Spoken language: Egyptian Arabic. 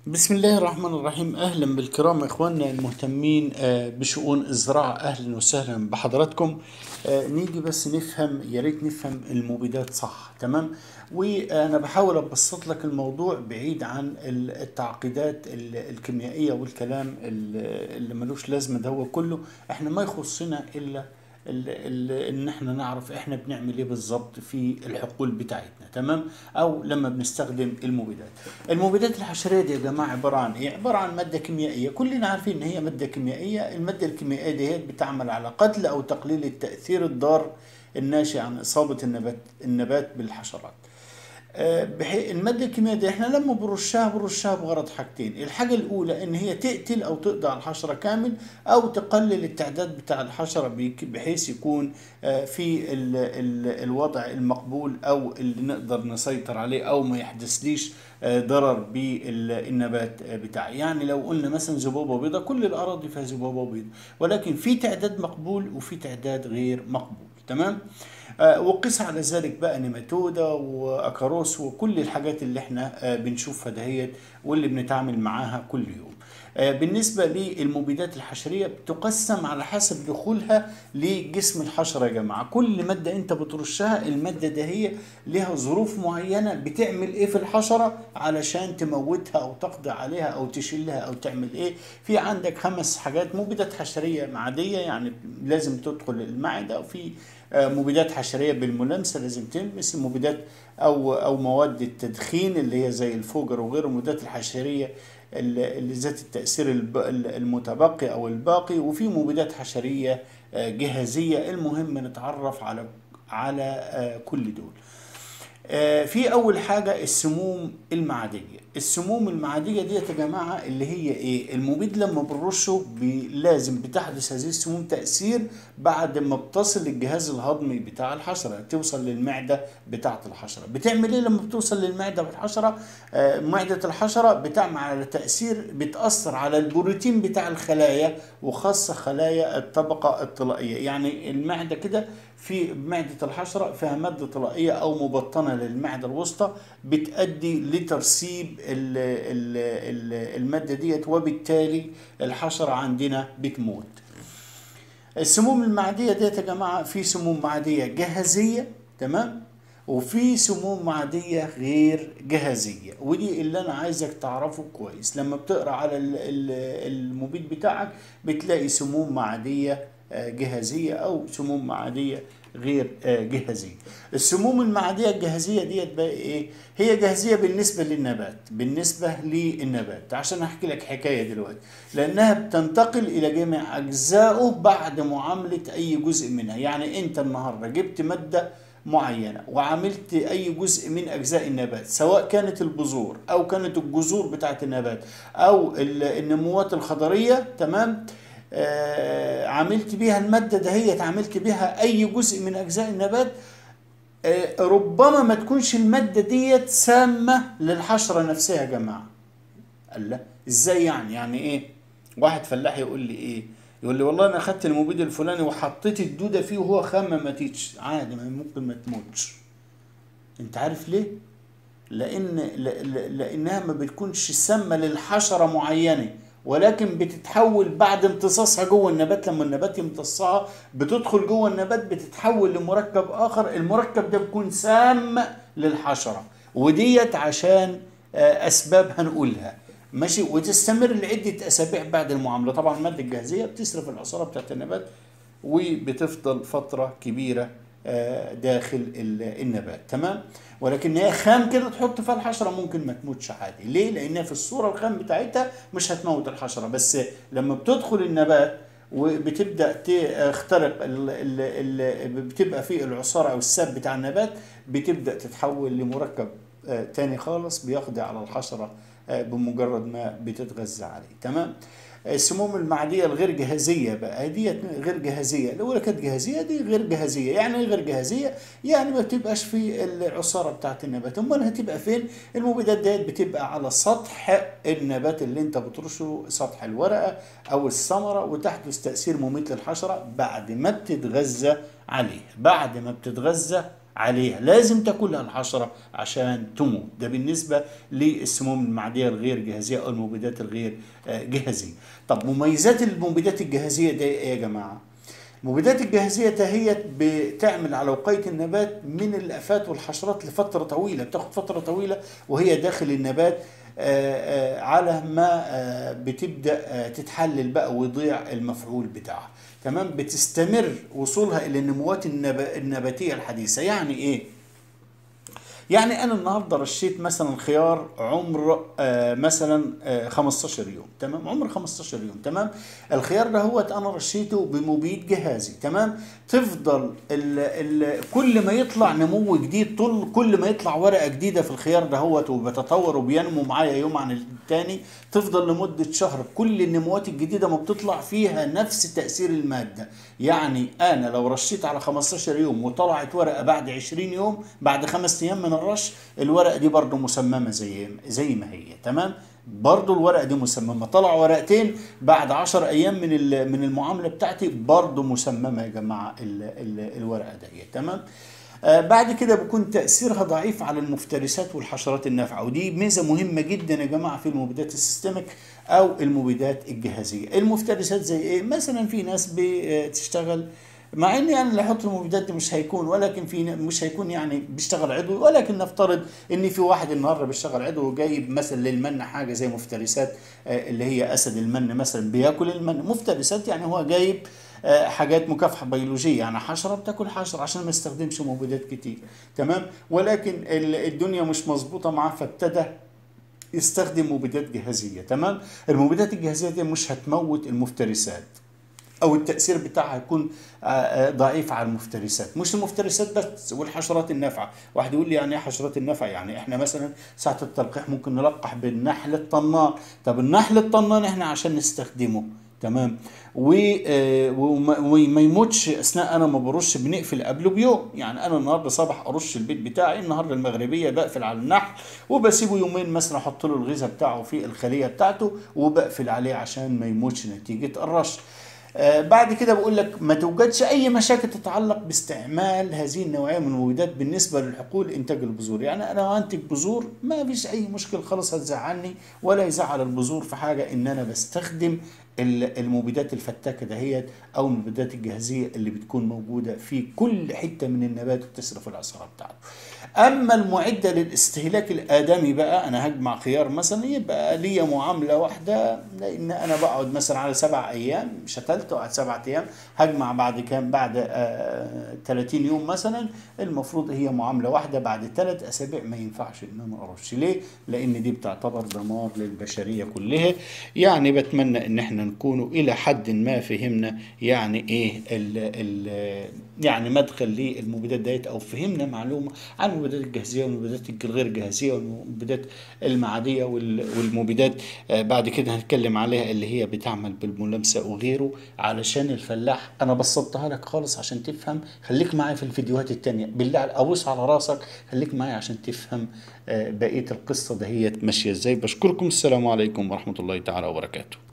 بسم الله الرحمن الرحيم اهلا بالكرام اخواننا المهتمين آه، بشؤون الزراعه اهلا وسهلا بحضراتكم آه، نيجي بس نفهم يا ريت نفهم المبيدات صح تمام وانا بحاول ابسط لك الموضوع بعيد عن ال- التعقيدات ال- الكيميائيه والكلام ال- اللي ملوش لازمه ده هو كله احنا ما يخصنا الا ال- ال- ان احنا نعرف احنا بنعمل ايه بالظبط في الحقول بتاعتنا تمام او لما بنستخدم المبيدات المبيدات الحشريه دي يا جماعه عباره عن ايه عباره عن ماده كيميائيه كلنا عارفين ان هي ماده كيميائيه الماده الكيميائيه دي بتعمل على قتل او تقليل التاثير الضار الناشئ عن اصابه النبات النبات بالحشرات آه، بحي... المادة الكيميائية دي احنا لما بنرشها بنرشها بغرض حاجتين الحاجة الأولى إن هي تقتل أو تقضي على الحشرة كامل أو تقلل التعداد بتاع الحشرة بيك- بحيث يكون آه، في ال... ال... الوضع المقبول أو اللي نقدر نسيطر عليه أو ما يحدثليش آه، ضرر بالنبات آه، بتاعي يعني لو قلنا مثلا ذبابة بيضاء كل الأراضي فيها ذبابة بيضاء ولكن في تعداد مقبول وفي تعداد غير مقبول تمام آه، وقس على ذلك بقى نيماتودا واكاروس وكل الحاجات اللي احنا آه، بنشوفها دهيت واللي بنتعامل معاها كل يوم آه، بالنسبة للمبيدات الحشرية بتقسم على حسب دخولها لجسم الحشرة يا جماعة كل مادة انت بترشها المادة دهية لها ظروف معينة بتعمل ايه في الحشرة علشان تموتها او تقضي عليها او تشيلها او تعمل ايه في عندك خمس حاجات مبيدات حشرية معدية يعني لازم تدخل المعدة وفي آه، مبيدات حشريه بالملامسه لازم تلمس مبيدات او او مواد التدخين اللي هي زي الفوجر وغيره المبيدات الحشريه اللي اللي ذات التاثير الب- المتبقي او الباقي وفي مبيدات حشريه آه، جهازيه المهم نتعرف على على آه، كل دول آه، في اول حاجه السموم المعديه السموم المعديه ديت يا جماعه اللي هي ايه المبيد لما بنرشه بي- لازم بتحدث هذه السموم تاثير بعد ما بتصل للجهاز الهضمي بتاع الحشره توصل للمعده بتاعه الحشره بتعمل ايه لما بتوصل للمعده بالحشره آه، معده الحشره بتعمل على تاثير بتاثر على البروتين بتاع الخلايا وخاصه خلايا الطبقه الطلائيه يعني المعده كده في معدة الحشرة فيها مادة طلائية أو مبطنة للمعدة الوسطى بتؤدي لترسيب ال- ال- ال- المادة ديت وبالتالي الحشرة عندنا بتموت السموم المعدية ديت يا جماعة في سموم معدية جهازية تمام وفي سموم معدية غير جهازية ودي اللي أنا عايزك تعرفه كويس لما بتقرأ على ال- ال- المبيد بتاعك بتلاقي سموم معدية آه، جهازية أو سموم معدية غير آه، جهازية السموم المعدية الجهازية ديت بقى إيه هي جاهزية بالنسبة للنبات بالنسبة للنبات عشان أحكي لك حكاية دلوقتي لأنها بتنتقل إلى جميع أجزائه بعد معاملة أي جزء منها يعني أنت النهاردة جبت مادة معينة وعملت أي جزء من أجزاء النبات سواء كانت البذور أو كانت الجذور بتاعة النبات أو ال- النموات الخضرية تمام آه عملت بيها المادة دهيت عملت بيها أي جزء من أجزاء النبات آه ربما ما تكونش المادة ديت سامة للحشرة نفسها يا جماعة قال لا ازاي يعني يعني ايه واحد فلاح يقول لي ايه يقول لي والله انا اخدت المبيد الفلاني وحطيت الدوده فيه وهو خام ما ماتتش عادي ما ممكن ما تموتش انت عارف ليه لان ل- ل- لانها ما بتكونش سامه للحشره معينه ولكن بتتحول بعد امتصاصها جوه النبات لما النبات يمتصها بتدخل جوه النبات بتتحول لمركب اخر المركب ده بيكون سام للحشره وديت عشان آه، اسباب هنقولها ماشي وتستمر لعده اسابيع بعد المعامله طبعا الماده الجاهزيه بتصرف العصاره بتاعت النبات وبتفضل فتره كبيره آه، داخل ال- النبات تمام ولكن هي خام كده تحط فيها الحشره ممكن ما تموتش عادي ليه لانها في الصوره الخام بتاعتها مش هتموت الحشره بس لما بتدخل النبات وبتبدا تخترق ال ال ال بتبقى فيه العصاره او الساب بتاع النبات بتبدا تتحول لمركب آه، تاني خالص بيقضي على الحشره آه، بمجرد ما بتتغذى عليه تمام السموم المعديه الغير جهازيه بقى دي غير جهازيه الاولى كانت جهازيه دي غير جهازيه يعني ايه غير جهازيه يعني ما بتبقاش في العصاره بتاعت النبات امال هتبقى فين المبيدات ديت بتبقى على سطح النبات اللي انت بترشه سطح الورقه او الثمره وتحدث تاثير مميت للحشره بعد ما بتتغذى عليه بعد ما بتتغذى عليها لازم تاكلها الحشره عشان تموت ده بالنسبه للسموم المعديه الغير جاهزيه او المبيدات الغير آه، جاهزيه طب مميزات المبيدات الجاهزيه دي ايه يا جماعه المبيدات الجاهزية دهيت بتعمل على وقاية النبات من الآفات والحشرات لفترة طويلة بتاخد فترة طويلة وهي داخل النبات آه، آه، على ما آه، بتبدأ آه، تتحلل بقى ويضيع المفعول بتاعها تمام بتستمر وصولها إلى النموات النب- النباتية الحديثة يعني إيه؟ يعني انا النهارده رشيت مثلا خيار عمر آه مثلا آه 15 يوم تمام عمر 15 يوم تمام الخيار ده هو انا رشيته بمبيد جهازي تمام تفضل ال ال كل ما يطلع نمو جديد طول كل ما يطلع ورقه جديده في الخيار ده هو وبتطور وبينمو معايا يوم عن التاني تفضل لمده شهر كل النموات الجديده ما بتطلع فيها نفس تاثير الماده يعني انا لو رشيت على 15 يوم وطلعت ورقه بعد 20 يوم بعد خمس ايام من الرش الورقه دي برضو مسممه زي زي ما هي تمام برضو الورقه دي مسممه طلع ورقتين بعد 10 ايام من ال- من المعامله بتاعتي برضو مسممه يا جماعه ال ال الورقه دي تمام آه بعد كده بيكون تاثيرها ضعيف على المفترسات والحشرات النافعه ودي ميزه مهمه جدا يا جماعه في المبيدات السيستميك او المبيدات الجهازيه المفترسات زي ايه مثلا في ناس بتشتغل مع ان يعني اللي يحط المبيدات دي مش هيكون ولكن في مش هيكون يعني بيشتغل عضوي ولكن نفترض ان في واحد النهارده بيشتغل عضوي وجايب مثلا للمن حاجه زي مفترسات آه، اللي هي اسد المن مثلا بياكل المن مفترسات يعني هو جايب آه، حاجات مكافحه بيولوجيه يعني حشره بتاكل حشره عشان ما يستخدمش مبيدات كتير تمام ولكن ال- الدنيا مش مظبوطه معاه فابتدى يستخدم مبيدات جهازيه تمام المبيدات الجهازيه دي مش هتموت المفترسات او التاثير بتاعها هيكون آه، آه، ضعيف على المفترسات مش المفترسات بس والحشرات النافعه واحد يقول لي يعني ايه حشرات النافعه يعني احنا مثلا ساعه التلقيح ممكن نلقح بالنحل الطنان طب النحل الطنان احنا عشان نستخدمه تمام و- آه، وما وما يموتش اثناء انا ما برش بنقفل قبله بيوم يعني انا النهارده صباح ارش البيت بتاعي النهارده المغربيه بقفل على النحل وبسيبه يومين مثلا احط له الغذاء بتاعه في الخليه بتاعته وبقفل عليه عشان ما يموتش نتيجه الرش آه، بعد كده بقول لك ما توجدش اي مشاكل تتعلق باستعمال هذه النوعيه من المبيدات بالنسبه للحقول انتاج البذور يعني انا انتج بذور ما فيش اي مشكله خالص هتزعلني ولا يزعل البذور في حاجه ان انا بستخدم ال- المبيدات الفتاكه دهيت او المبيدات الجاهزيه اللي بتكون موجوده في كل حته من النبات وبتصرف العصاره بتاعته اما المعده للاستهلاك الادمي بقى انا هجمع خيار مثلا يبقى ليا معامله واحده لان انا بقعد مثلا على سبع ايام شتلت وقعد سبعة ايام هجمع بعد كام بعد آه 30 يوم مثلا المفروض هي معامله واحده بعد ثلاث اسابيع ما ينفعش ان انا ارش ليه؟ لان دي بتعتبر دمار للبشريه كلها يعني بتمنى ان احنا نكونوا الى حد ما فهمنا يعني ايه ال ال يعني مدخل للمبيدات ديت او فهمنا معلومه عن المبيدات الجاهزيه والمبيدات الغير جاهزيه والمبيدات المعاديه وال- والمبيدات آه، بعد كده هنتكلم عليها اللي هي بتعمل بالملامسه وغيره علشان الفلاح انا بسطتها لك خالص عشان تفهم خليك معايا في الفيديوهات التانية بالله عليك ابوس على راسك خليك معايا عشان تفهم آه، بقيه القصه دهيت ماشيه ازاي بشكركم السلام عليكم ورحمه الله تعالى وبركاته